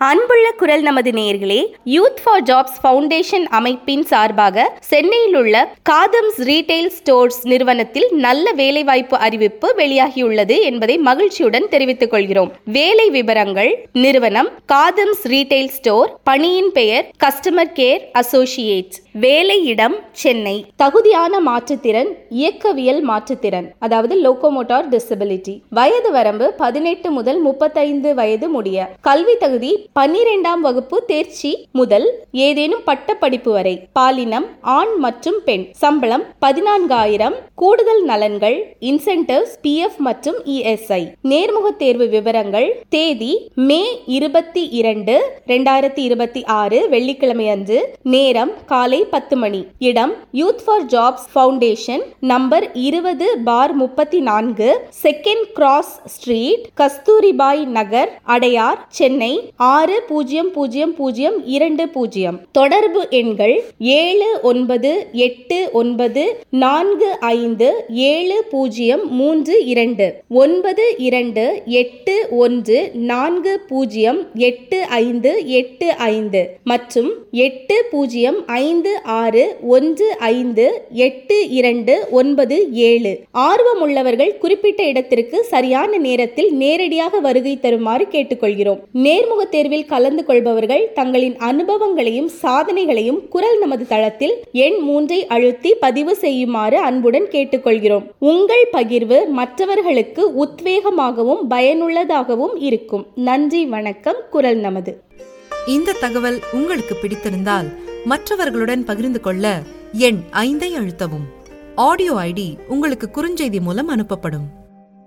அன்புள்ள குரல் நமது நேயர்களே யூத் ஃபார் ஜாப்ஸ் ஃபவுண்டேஷன் அமைப்பின் சார்பாக சென்னையில் உள்ள காதம்ஸ் ரீட்டைல் ஸ்டோர்ஸ் நிறுவனத்தில் நல்ல வேலைவாய்ப்பு அறிவிப்பு வெளியாகியுள்ளது என்பதை மகிழ்ச்சியுடன் தெரிவித்துக் கொள்கிறோம் வேலை விவரங்கள் நிறுவனம் காதம்ஸ் ரீட்டைல் ஸ்டோர் பணியின் பெயர் கஸ்டமர் கேர் அசோசியேட்ஸ் வேலை இடம் சென்னை தகுதியான மாற்றுத்திறன் இயக்கவியல் மாற்றுத்திறன் அதாவது லோகோமோட்டார் டிசபிலிட்டி வயது வரம்பு பதினெட்டு முதல் முப்பத்தைந்து வயது முடிய கல்வி தகுதி பன்னிரெண்டாம் வகுப்பு தேர்ச்சி முதல் ஏதேனும் பட்ட படிப்பு வரை பாலினம் ஆண் மற்றும் பெண் சம்பளம் பதினான்காயிரம் கூடுதல் நலன்கள் இன்சென்டிவ்ஸ் பிஎஃப் மற்றும் இஎஸ்ஐ நேர்முக தேர்வு விவரங்கள் தேதி மே இருபத்தி இரண்டு ரெண்டாயிரத்தி இருபத்தி ஆறு வெள்ளிக்கிழமை அன்று நேரம் காலை பத்து மணி இடம் youth for jobs foundation number இருபது பார் முப்பத்தி நான்கு second cross street Kasturibai Nagar Adyar Chennai ஆறு பூஜ்ஜியம் பூஜ்ஜியம் பூஜ்ஜியம் இரண்டு பூஜ்ஜியம் தொடர்பு எண்கள் ஏழு ஒன்பது எட்டு ஒன்பது நான்கு ஐந்து ஏழு பூஜ்ஜியம் மூன்று இரண்டு ஒன்பது இரண்டு எட்டு ஒன்று நான்கு பூஜ்ஜியம் எட்டு ஐந்து எட்டு ஐந்து மற்றும் எட்டு பூஜ்ஜியம் ஐந்து ஆறு ஒன்று ஐந்து எட்டு இரண்டு ஒன்பது ஏழு ஆர்வமுள்ளவர்கள் குறிப்பிட்ட இடத்திற்கு சரியான நேரத்தில் நேரடியாக வருகை தருமாறு கேட்டுக்கொள்கிறோம் நேர்முக தேர்வில் கலந்து கொள்பவர்கள் தங்களின் அனுபவங்களையும் சாதனைகளையும் குரல் நமது தளத்தில் எண் மூன்றை அழுத்தி பதிவு செய்யுமாறு அன்புடன் கேட்டுக்கொள்கிறோம் உங்கள் பகிர்வு மற்றவர்களுக்கு உத்வேகமாகவும் பயனுள்ளதாகவும் இருக்கும் நன்றி வணக்கம் குரல் நமது இந்த தகவல் உங்களுக்கு பிடித்திருந்தால் மற்றவர்களுடன் பகிர்ந்து கொள்ள எண் ஐந்தை அழுத்தவும் ஆடியோ ஐடி உங்களுக்கு குறுஞ்செய்தி மூலம் அனுப்பப்படும்